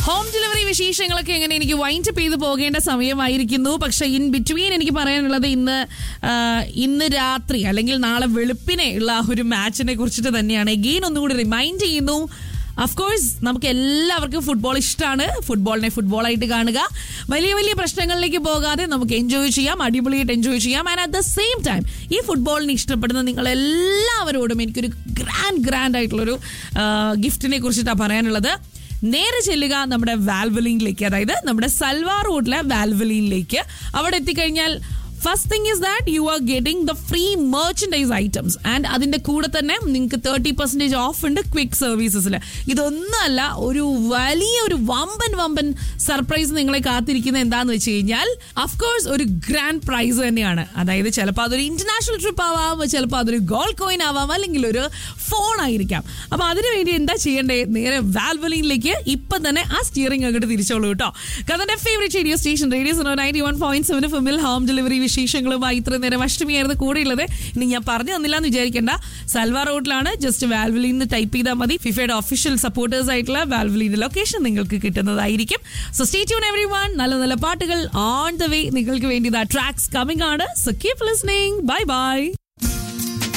home delivery വിശേഷങ്ങളൊക്കെ എങ്ങനെ എനിക്ക് വൈൻഡ് അപ്പ് ചെയ്ത് പോകേണ്ട സമയമായിരിക്കുന്നു പക്ഷെ ഇൻ ബിറ്റ്വീൻ എനിക്ക് പറയാനുള്ളത് ഇന്ന് ആ, ഇന്ന് രാത്രി അല്ലെങ്കിൽ നാളെ വെളുപ്പിനെ ഉള്ള ആ ഒരു മാച്ചിനെ കുറിച്ചിട്ട് തന്നെയാണ് എഗെയിൻ ഒന്നുകൂടി റിമൈൻഡ് ചെയ്യുന്നു അഫ്കോഴ്സ് നമുക്ക് എല്ലാവർക്കും ഫുട്ബോൾ ഇഷ്ടമാണ് ഫുട്ബോളിനെ ഫുട്ബോളായിട്ട് കാണുക വലിയ വലിയ പ്രശ്നങ്ങളിലേക്ക് പോകാതെ നമുക്ക് എൻജോയ് ചെയ്യാം അടിപൊളിയായിട്ട് എൻജോയ് ചെയ്യാം and at the same time ഈ ഫുട്ബോളിനെ ഇഷ്ടപ്പെടുന്ന നിങ്ങൾ എല്ലാവരോടും എനിക്കൊരു ഗ്രാൻഡ് ഗ്രാൻഡ് ആയിട്ടുള്ളൊരു ഗിഫ്റ്റിനെ കുറിച്ചിട്ടാണ് പറയാനുള്ളത് നേരെ ചെല്ലുക നമ്മുടെ വാൽവലിനിലേക്ക് അതായത് നമ്മുടെ സൽവാർ റോഡിലെ വാൽവലിനിലേക്ക് അവിടെ എത്തിക്കഴിഞ്ഞാൽ first thing is that you are getting the free merchandise items and അതിന്റെ കൂടെ തന്നെ നിങ്ങൾക്ക് തേർട്ടി പെർസെൻറ്റേജ് ഓഫ് ഉണ്ട് ക്വിക്ക് സർവീസസിൽ ഇതൊന്നുമല്ല ഒരു വലിയ ഒരു വമ്പൻ വമ്പൻ സർപ്രൈസ് നിങ്ങളെ കാത്തിരിക്കുന്ന എന്താന്ന് വെച്ച് കഴിഞ്ഞാൽ അഫ്കോഴ്സ് ഒരു ഗ്രാൻഡ് പ്രൈസ് തന്നെയാണ് അതായത് ചിലപ്പോൾ അതൊരു ഇന്റർനാഷണൽ ട്രിപ്പ് ആവാം ചിലപ്പോൾ അതൊരു ഗോൾഡ് കോയിൻ ആവാം അല്ലെങ്കിൽ ഒരു ഫോൺ ആയിരിക്കാം അപ്പൊ അതിനു വേണ്ടി എന്താ ചെയ്യേണ്ടേ നേരെ വാൽവലിനിലേക്ക് ഇപ്പൊ തന്നെ ആ സ്റ്റിയറിംഗ് അങ്ങോട്ട് തിരിച്ചോളൂ കേട്ടോ കഥന്റെ favourite radio station radio so ninety one point seven ഫിമിൽ ഹോം ഡെലിവറി വിശേഷങ്ങളുമായി ഇത്ര നേരം അഷ്ടമിയായിരുന്നു കൂടെയുള്ളത് ഇനി ഞാൻ പറഞ്ഞു തന്നില്ല എന്ന് വിചാരിക്കേണ്ട സൽവാർ റോഡിലാണ് ജസ്റ്റ് വാൽവലിന്ന് ടൈപ്പ് ചെയ്താൽ മതി ഫിഫയുടെ ഒഫീഷ്യൽ സപ്പോർട്ടേഴ്സ് ആയിട്ടുള്ള വാൽവലിന്റെ ലൊക്കേഷൻ നിങ്ങൾക്ക് കിട്ടുന്നതായിരിക്കും so stay tune everyone നല്ല നല്ല പാട്ടുകൾ ഓൺ ദ വേ നിങ്ങൾക്ക് വേണ്ടി ട്രാക്സ് കമ്മിങ് ആണ് so keep listening bye by